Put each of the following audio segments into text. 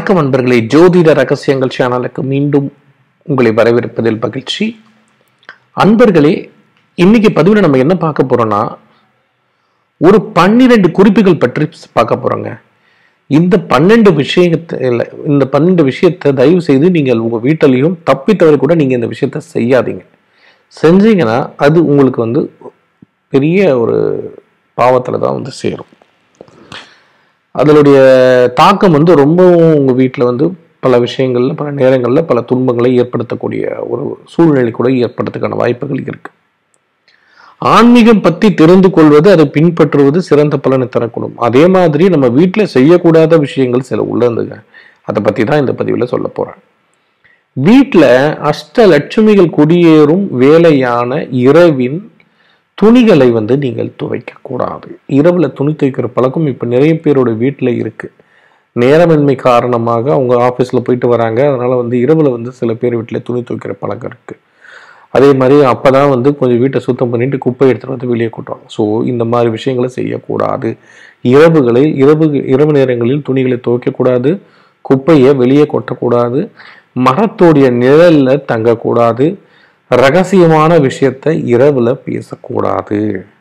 வணக்கம் நண்பர்களே ஜோதிட ரகசியங்கள் சேனலுக்கு மீண்டும் உங்களை வரவேற்பதில் மகிழ்ச்சி அன்பர்களே இன்னைக்கு பதிவில் நம்ம என்ன பார்க்க போறோம்னா ஒரு பன்னிரெண்டு குறிப்புகள் பற்றி பார்க்க போறோங்க இந்த பன்னெண்டு விஷயத்தை இல்ல, இந்த பன்னெண்டு விஷயத்தை தயவு செய்து நீங்கள் உங்க வீட்டிலையும் தப்பி தவறி கூட நீங்க இந்த விஷயத்தை செய்யாதீங்க செஞ்சீங்கன்னா அது உங்களுக்கு வந்து பெரிய ஒரு பாவத்துல தான் வந்து சேரும் அதனுடைய தாக்கம் வந்து ரொம்பவும் உங்கள் வீட்டில் வந்து பல விஷயங்களில் பல நேரங்களில் பல துன்பங்களை ஏற்படுத்தக்கூடிய ஒரு சூழ்நிலை கூட ஏற்படுறதுக்கான வாய்ப்புகள் இருக்கு ஆன்மீகம் பற்றி தெரிந்து கொள்வது அதை பின்பற்றுவது சிறந்த பலனை தரக்கூடும் அதே மாதிரி நம்ம வீட்டில் செய்யக்கூடாத விஷயங்கள் சில உள்ளதுங்க அதை பற்றி தான் இந்த பதிவில் சொல்ல போகிறேன் வீட்டில் அஷ்ட லட்சுமிகள் குடியேறும் வேலையான இரவின் துணிகளை வந்து நீங்கள் துவைக்க கூடாது இரவுல துணி துவைக்கிற பழக்கம் இப்போ நிறைய பேரோட வீட்டில் இருக்கு நேரமின்மை காரணமாக அவங்க ஆஃபீஸில் போயிட்டு வராங்க அதனால வந்து இரவுல வந்து சில பேர் வீட்டில் துணி துவைக்கிற பழக்கம் இருக்கு அதே மாதிரி அப்பதான் வந்து கொஞ்சம் வீட்டை சுத்தம் பண்ணிட்டு குப்பை எடுத்துட்டு வந்து வெளியே கொட்டுவாங்க ஸோ இந்த மாதிரி விஷயங்களை செய்யக்கூடாது இரவுகளில் இரவு இரவு நேரங்களில் துணிகளை துவைக்கக்கூடாது குப்பையை வெளியே கொட்டக்கூடாது மரத்தோடைய நிழல்ல தங்கக்கூடாது ரகசியமான விஷயத்தை இரவுல பேசக்கூடாது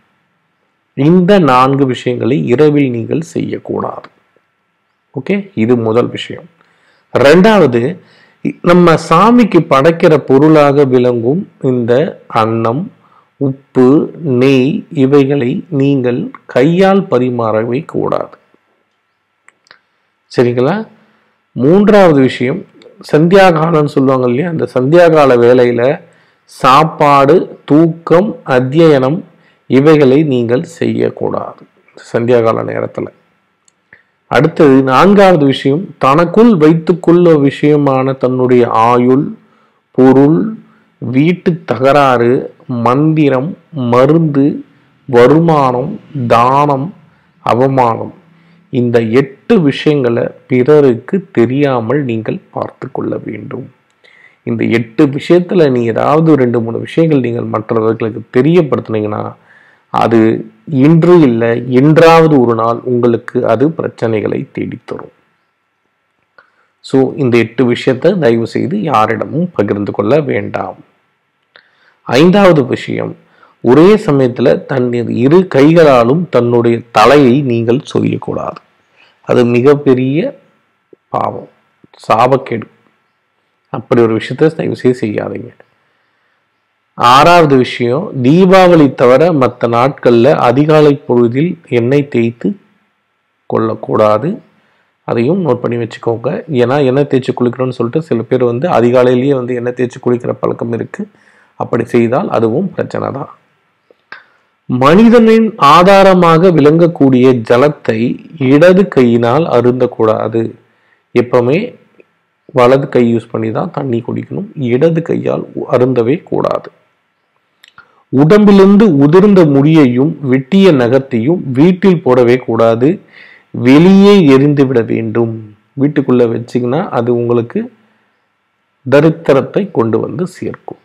இந்த நான்கு விஷயங்களை இரவில் நீங்கள் செய்யக்கூடாது ஓகே இது முதல் விஷயம் ரெண்டாவது இ- நம்ம சாமிக்கு படைக்கிற பொருளாக விளங்கும் இந்த அன்னம் உப்பு நெய் இவைகளை நீங்கள் கையால் பரிமாறவே கூடாது சரிங்களா மூன்றாவது விஷயம் சந்தியா காலம்னு சொல்லுவாங்க இல்லையா அந்த சந்தியா கால வேலையில சாப்பாடு தூக்கம் அத்தியனம் இவைகளை நீங்கள் செய்யக்கூடாது சந்தியா கால நேரத்துல அடுத்தது நான்காவது விஷயம் தனக்குள் வைத்துக்கொள்ள விஷயமான தன்னுடைய ஆயுள் பொருள் வீட்டு தகராறு மந்திரம் மருந்து வருமானம் தானம் அவமானம் இந்த எட்டு விஷயங்களை பிறருக்கு தெரியாமல் நீங்கள் பார்த்து கொள்ள வேண்டும் இந்த எட்டு விஷயத்துல நீ ஏதாவது ஒரு ரெண்டு மூணு விஷயங்கள் நீங்கள் மற்றவர்களுக்கு தெரியப்படுத்துனீங்கன்னா அது இன்று இல்லை என்றாவது ஒரு நாள் உங்களுக்கு அது பிரச்சனைகளை தேடித்தரும் ஸோ இந்த எட்டு விஷயத்தை தயவு செய்து யாரிடமும் பகிர்ந்து கொள்ள வேண்டாம் ஐந்தாவது விஷயம் ஒரே சமயத்துல தன் இரு கைகளாலும் தன்னுடைய தலையை நீங்கள் சொரியக்கூடாது அது மிகப்பெரிய பாவம் சாபக்கேடு அப்படி ஒரு விஷயத்தை தயவு செய்து செய்யாதீங்க ஆறாவது விஷயம் தீபாவளி தவிர மற்ற நாட்கள்ல அதிகாலை பொழுதில் எண்ணெய் தேய்த்து கொள்ளக்கூடாது அதையும் நோட் பண்ணி வச்சுக்கோங்க ஏன்னா எண்ணெய் தேய்ச்சி குளிக்கிறோம்னு சொல்லிட்டு சில பேர் வந்து அதிகாலையிலேயே வந்து எண்ணெய் தேய்ச்சி குளிக்கிற பழக்கம் இருக்கு அப்படி செய்தால் அதுவும் பிரச்சனை தான் மனிதனின் ஆதாரமாக விளங்கக்கூடிய ஜலத்தை இடது கையினால் அருந்தக்கூடாது எப்பவுமே வலது கை யூஸ் பண்ணி தான் தண்ணி குடிக்கணும் இடது கையால் அருந்தவே கூடாது உடம்பிலிருந்து உதிர்ந்த முடியையும் வெட்டிய நகத்தையும் வீட்டில் போடவே கூடாது வெளியே எரிந்து விட வேண்டும் வீட்டுக்குள்ள வச்சீங்கன்னா அது உங்களுக்கு தரித்திரத்தை கொண்டு வந்து சேர்க்கும்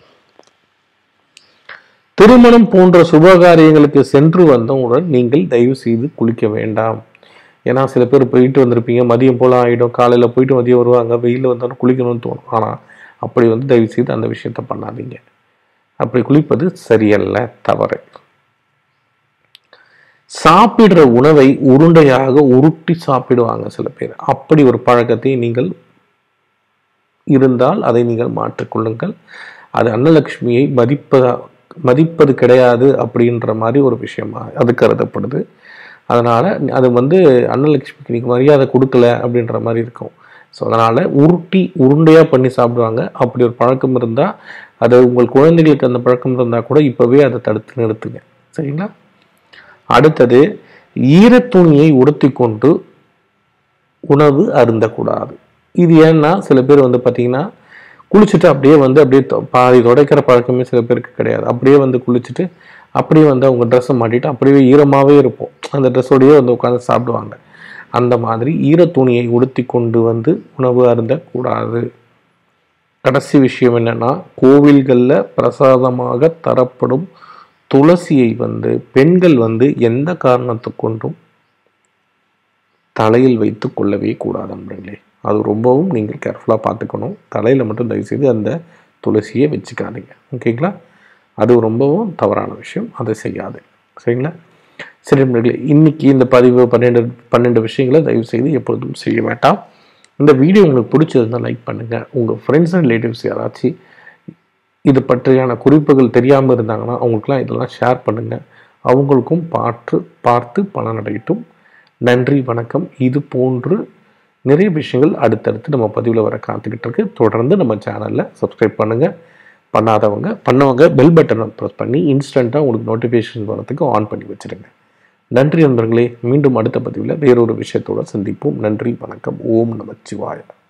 திருமணம் போன்ற சுபகாரியங்களுக்கு சென்று வந்தவுடன் நீங்கள் தயவு செய்து குளிக்க வேண்டாம் ஏன்னா சில பேர் போயிட்டு வந்திருப்பீங்க மதியம் போல ஆயிடும் காலையில போயிட்டு மதியம் வருவாங்க வெயில வந்தாலும் குளிக்கணும்னு தோணும் ஆனா அப்படி வந்து தயவு செய்து அந்த விஷயத்த பண்ணாதீங்க அப்படி குளிப்பது சரியல்ல தவறு சாப்பிடுற உணவை உருண்டையாக உருட்டி சாப்பிடுவாங்க சில பேர் அப்படி ஒரு பழக்கத்தை நீங்கள் இருந்தால் அதை நீங்கள் மாற்றிக்கொள்ளுங்கள் அது அன்னலட்சுமியை மதிப்பதா மதிப்பது கிடையாது அப்படின்ற மாதிரி ஒரு விஷயமா அது கருதப்படுது அதனால அது வந்து அன்னலட்சுமிக்கு நீங்க மரியாதை கொடுக்கல அப்படின்ற மாதிரி இருக்கும் ஸோ அதனால உருட்டி உருண்டையா பண்ணி சாப்பிடுவாங்க அப்படி ஒரு பழக்கம் இருந்தா அது உங்கள் குழந்தைகளுக்கு அந்த பழக்கம் இருந்தா கூட இப்பவே அதை தடுத்து நிறுத்துங்க சரிங்களா அடுத்தது ஈரத்துணியை உடுத்தி கொண்டு உணவு அருந்தக்கூடாது இது ஏன்னா சில பேர் வந்து பார்த்தீங்கன்னா குளிச்சுட்டு அப்படியே வந்து அப்படியே தொ- பாதி துடைக்கிற பழக்கமே சில பேருக்கு கிடையாது அப்படியே வந்து குளிச்சுட்டு அப்படியே வந்து அவங்க ட்ரெஸ்ஸை மாட்டிட்டு அப்படியே ஈரமாகவே இருப்போம் அந்த ட்ரெஸ்ஸோடயே வந்து உட்காந்து சாப்பிடுவாங்க அந்த மாதிரி ஈரத்துணியை உடுத்தி கொண்டு வந்து உணவு அருந்தக்கூடாது கடைசி விஷயம் என்னன்னா கோவில்களில் பிரசாதமாக தரப்படும் துளசியை வந்து பெண்கள் வந்து எந்த காரணத்தை கொண்டும் தலையில் வைத்து கொள்ளவே கூடாது நண்பர்களே அது ரொம்பவும் நீங்கள் கேர்ஃபுல்லாக பார்த்துக்கணும் தலையில் மட்டும் தயவுசெய்து அந்த துளசியை வச்சுக்காதீங்க ஓகேங்களா அது ரொம்பவும் தவறான விஷயம் அதை செய்யாது சரிங்களா சரி நண்பர்களே இன்னைக்கு இந்த பதிவு பன்னெண்டு பன்னெண்டு விஷயங்களை தயவு செய்து எப்பொழுதும் செய்ய வேண்டாம் இந்த வீடியோ உங்களுக்கு பிடிச்சிருந்தா லைக் பண்ணுங்கள் உங்கள் ஃப்ரெண்ட்ஸ் அண்ட் ரிலேட்டிவ்ஸ் யாராச்சும் இது பற்றியான குறிப்புகள் தெரியாமல் இருந்தாங்கன்னா அவங்களுக்குலாம் இதெல்லாம் ஷேர் பண்ணுங்கள் அவங்களுக்கும் பார்த்து பார்த்து பலனடையட்டும் நன்றி வணக்கம் இது போன்று நிறைய விஷயங்கள் அடுத்தடுத்து நம்ம பதிவில் வர காத்துக்கிட்டு இருக்கு தொடர்ந்து நம்ம சேனலில் சப்ஸ்கிரைப் பண்ணுங்கள் பண்ணாதவங்க பண்ணவங்க பெல் பட்டனை ப்ரெஸ் பண்ணி இன்ஸ்டண்ட்டாக உங்களுக்கு நோட்டிஃபிகேஷன் வரதுக்கு ஆன் பண்ணி வச்சுருங்க நன்றி நண்பர்களே மீண்டும் அடுத்த பதிவில் வேறொரு விஷயத்தோடு சந்திப்போம் நன்றி வணக்கம் ஓம் நமச்சிவாய